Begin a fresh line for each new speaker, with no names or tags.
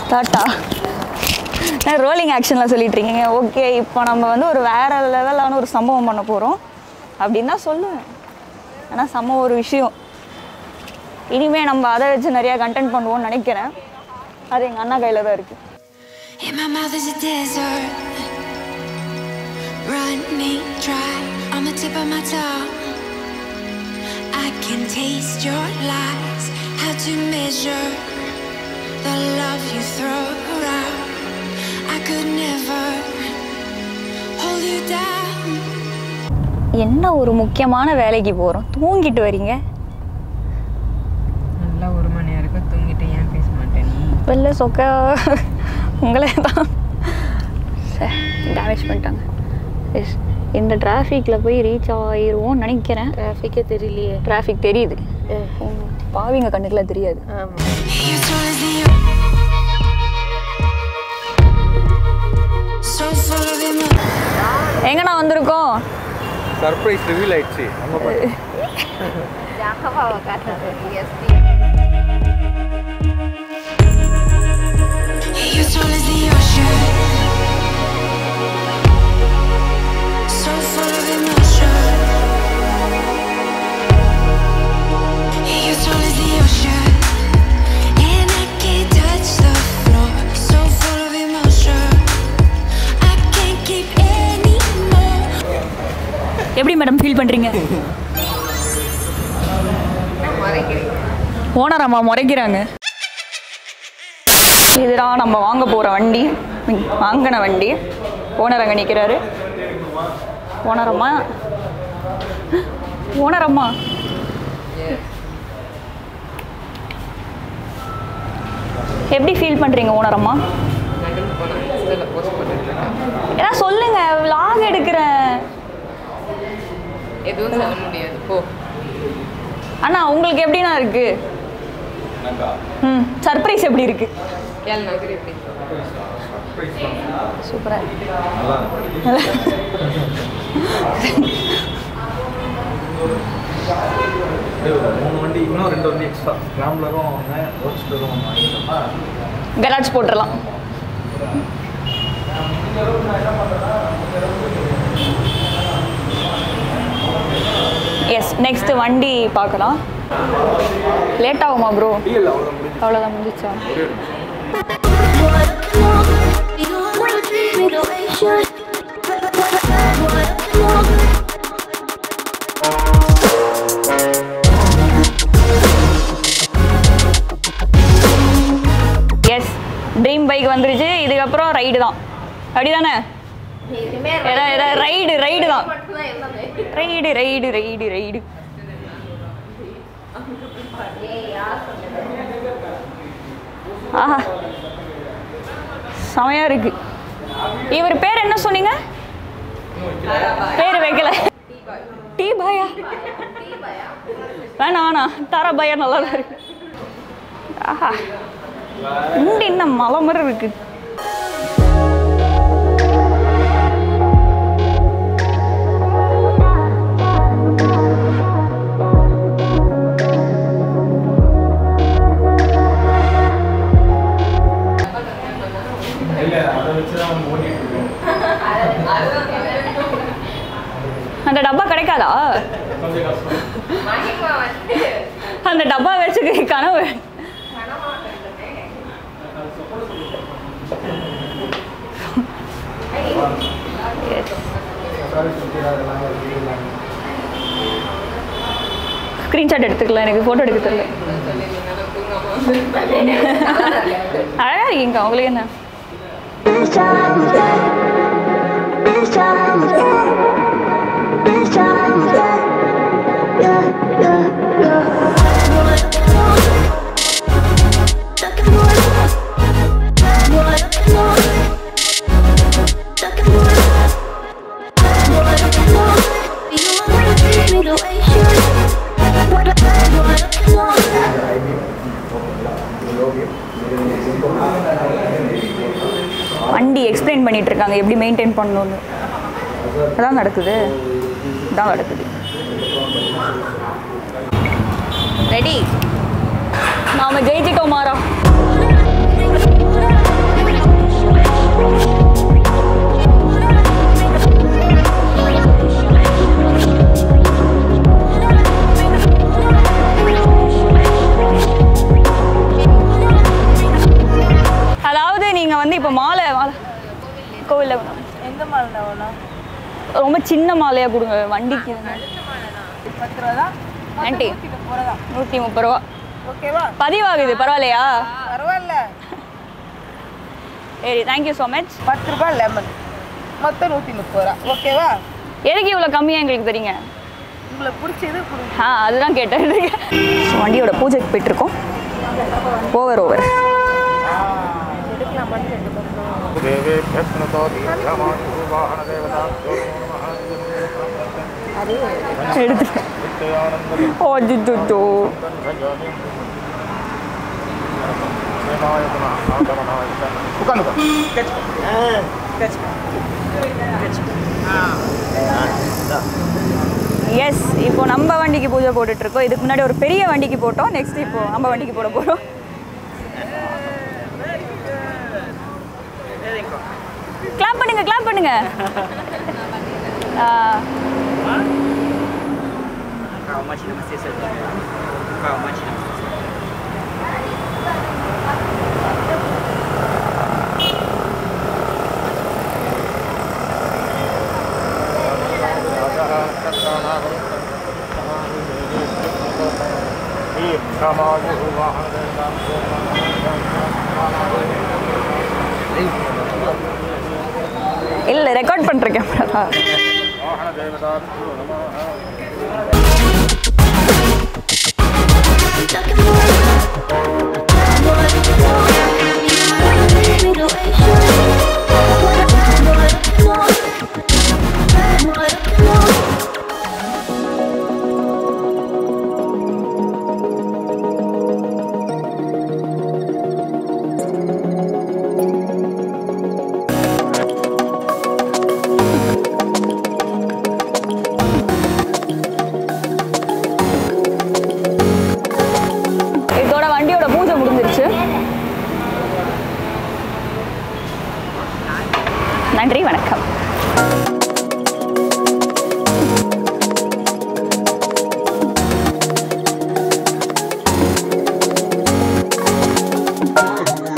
Tata நான் rolling ஆக்ஷனில் சொல்லிட்டு இருக்கீங்க ஓகே இப்போ நம்ம வந்து ஒரு வேறு லெவலான ஒரு சம்பவம் பண்ண போகிறோம் அப்படின்னு தான் சொல்லுவேன் ஆனால் செம்ம ஒரு விஷயம் இனிமேல் நம்ம அதை வச்சு நிறையா கண்டென்ட் பண்ணுவோம்னு நினைக்கிறேன் அது எங்கள் அண்ணா கையில் தான் இருக்குது
In my mouth is a desert, running dry on the tip of my tongue. I can taste your lies, how to measure the love you throw around. I could never hold you down.
என்ன ஒரு முக்கியமான வேலைக்கு போகிறோம் தூங்கிட்டு வரீங்க
நல்லா ஒரு மணி நேரம் தூங்கிட்டு ஏன் பேச மாட்டேன் நீ
வெளில சொக்க உங்களே தான் டேமேஜ் பண்ணிட்டாங்க எஸ் இந்த டிராஃபிக்கில் போய் ரீச் ஆயிருவோம்னு நினைக்கிறேன்
டிராஃபிக்கே தெரியலையே
டிராஃபிக் தெரியுது உம், பாவிங்க கண்ணுக்குலாம் தெரியாது
ஆமாம்
You're taller than you. So full of emotion.
எங்கண்ணா வந்திருக்கோம்
சர்ப்ரைஸ் ரிவீல் ஆயிடுச்சு நம்ம பாட்டு.
You're tall as the ocean. So full of emotion. You're tall as the ocean. And I can't touch the floor. So full of emotion. I can't keep any more.
எப்படி madam feel பண்ணுறீங்க owner அம்மா முறைக்கிறாங்க இதுதான் நம்ம வாங்க போகிற வண்டி மீன், வாங்கின வண்டி ஓனர் அங்கே நிற்கிறாரு ஓனர் அம்மா ஓனர் அம்மா எப்படி ஃபீல் பண்ணுறீங்க ஓனர் அம்மா
நடந்து போனேன் இன்ஸ்டாவில் போஸ்ட் பண்ணிட்டு இருக்கேன்
ஏன்னா சொல்லுங்க vlog எடுக்கிறேன்
எதுவும் சொல்ல முடியாது போ
அண்ணா உங்களுக்கு எப்படிண்ணா இருக்கு ம் சர்ப்ரைஸ் எப்படி இருக்கு
கேள் நகர் எப்படி
சூப்பரா
இது ஒரு மூணு வண்டி இன்னும் ரெண்டு வண்டி எக்ஸ்ட்ரா ஸ்க்ராம்லரும் ஒன்று ரோட்ஸ்டரும் ஒன்று வாங்கிட்டோம்னா
கராஜ் போட்டுடலாம் எஸ் நெக்ஸ்ட் வண்டி பார்க்கலாம் லேட் ஆகுமா ப்ரோ
டிஎல் அவ்வளோதான் முடிஞ்சு
அவ்வளோதான் முடிச்சா
ஒரே ஒரு நிமிஷம்.
எஸ் ட்ரீம் பைக் வந்துருச்சு இதுக்கப்புறம் ரைடு தான் அப்படிதானே ரைடு ரைடு தான் ரைடு ரைடு ரைடு ரைடு ஆஹா செமையா இருக்கு இவர் பேர் என்ன சொன்னீங்க பேர் வைக்கல டீ பாயா வேணாம் வேணாம் தாரா பாயா நல்லா தான் இருக்கு ஆஹா இங்க என்ன மலை மாதிரி இருக்கு
இல்லை அதை வச்சு தான் அவங்க ஓட்டிட்டு இருக்கோம்
அந்த டப்பா கிடைக்காதா
கொஞ்சம் கஷ்டம்
அந்த டப்பா வச்சு கனவு ஸ்க்ரீன்ஷாட் எடுத்துக்கலாம் எனக்கு ஃபோட்டோ எடுக்க தெரியல அழகா இருக்கீங்க உங்களுக்கு என்ன வண்டி எக்ஸ்பிளைன் பண்ணிட்டு இருக்காங்க எப்படி மெயின்டைன் பண்ணணும்னு அதான் நடக்குது இதான் நடக்குது ரெடி நாம ஜெயிச்சிட்டோம் மாறா இப்போ மாலை மாலை கோவிலில் வேணும்
எந்த மாலை வேணும்
ரொம்ப சின்ன மாலையாக கொடுங்க வண்டிக்கு
பத்து ரூபா தான்
ஆண்டி
முப்பது ரூபா தான்
நூற்றி முப்பது ரூபா
ஓகேவா
பதிவாகுது பரவாயில்லையா
பரவாயில்ல
சரி தேங்க்யூ ஸோ மச்
பத்து ரூபாய் லெமன் மொத்தம் நூற்றி முப்பது ரூபா ஓகேவா
எதுக்கு இவ்வளோ கம்மியாக எங்களுக்கு தெரியுங்க
உங்களுக்கு பிடிச்சது கொடுங்க
ஆ அதுதான் கேட்டேன் ஸோ வண்டியோட பூஜைக்கு போயிட்டுருக்கோம் ஓவர் ஓவர்
देवेभ्यः प्रणतो दीर्घमायुः वाहनदेवताभ्यो नमः
எடுத்து ஓ ஜுஜுஜோ எஸ் இப்போ நம்ம வண்டிக்கு பூஜை போட்டுட்டு இருக்கோம் இதுக்கு முன்னாடி ஒரு பெரிய வண்டிக்கு போட்டோம் நெக்ஸ்ட் இப்போ நம்ம வண்டிக்கு போட போகிறோம் கிளாப் பண்ணுங்க கிளாப் பண்ணுங்க ஆ,
दीर्घमायुः वाहनदेवताभ्यो
இல்ல ரெக்கார்ட் பண்றேன் கேமரா
वाहनदेवताभ्यो नमः
இதோட வண்டியோட பூஜை முடிஞ்சிருச்சு நன்றி வணக்கம்
Thank